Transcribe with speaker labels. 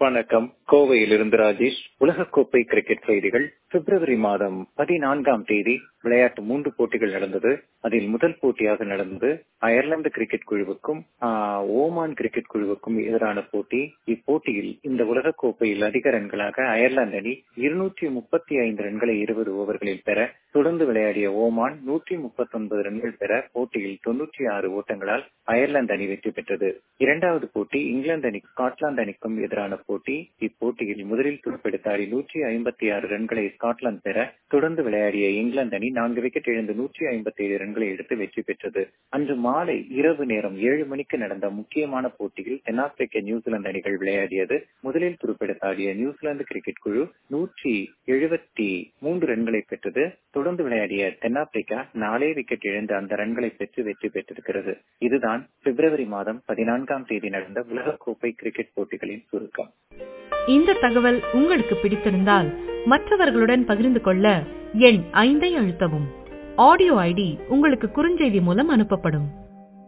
Speaker 1: வணக்கம் கோவையிலிருந்து ராஜேஷ் உலகக்கோப்பை கிரிக்கெட் செய்திகள் பிப்ரவரி மாதம் பதினான்காம் தேதி விளையாட்டு மூன்று போட்டிகள் நடந்தது அதில் முதல் போட்டியாக நடந்தது அயர்லாந்து கிரிக்கெட் குழுவுக்கும் ஆஹ், ஓமான் கிரிக்கெட் குழுவுக்கும் எதிரான போட்டி இப்போட்டியில் இந்த உலகக்கோப்பையில் அதிக ரன்களாக அயர்லாந்து அணி இருநூற்றி முப்பத்தி ஐந்து ரன்களை இருபது ஓவர்களில் பெற தொடர்ந்து விளையாடிய ஓமான் நூற்றி முப்பத்தி ஒன்பது ரன்கள் பெற போட்டியில் தொன்னூற்றி ஆறு ஓட்டங்களால் அயர்லாந்து அணி வெற்றி பெற்றது இரண்டாவது போட்டி இங்கிலாந்து அணி ஸ்காட்லாந்து அணிக்கும் எதிரான போட்டி இப்போட்டியில் முதலில் துடுப்பெடுத்த ஆடி நூற்றி ஐம்பத்தி ஆறு ரன்களை ஸ்காட்லாந்து பெற தொடர்ந்து விளையாடிய இங்கிலாந்து அணி நான்கு விக்கெட் இழந்து நூற்றி ஐம்பத்தி ஏழு ரன்களை எடுத்து வெற்றி பெற்றது அன்று மாலை இரவு நேரம் ஏழு மணிக்கு நடந்த முக்கியமான போட்டியில் தென்னாப்பிரிக்க நியூசிலாந்து அணிகள் விளையாடியது முதலில் துடுப்பெடுத்த ஆடிய நியூசிலாந்து கிரிக்கெட் குழு நூற்றி எழுபத்தி மூன்று ரன்களை பெற்றது தொடர்ந்து விளையாடிய தென்னாப்பிரிக்கா நாலே விக்கெட் இழந்து அந்த ரன்களை பெற்று வெற்றி பெற்றிருக்கிறது இதுதான் பிப்ரவரி மாதம் பதினான்காம் தேதி நடந்த உலகக்கோப்பை கிரிக்கெட் போட்டிகளின் சுருக்கம்
Speaker 2: இந்த தகவல் உங்களுக்கு பிடித்திருந்தால் மற்றவர்களுடன் பகிர்ந்து கொள்ள எண் ஐந்தை அழுத்தவும் ஆடியோ ஐடி உங்களுக்கு குறுஞ்செய்தி மூலம் அனுப்பப்படும்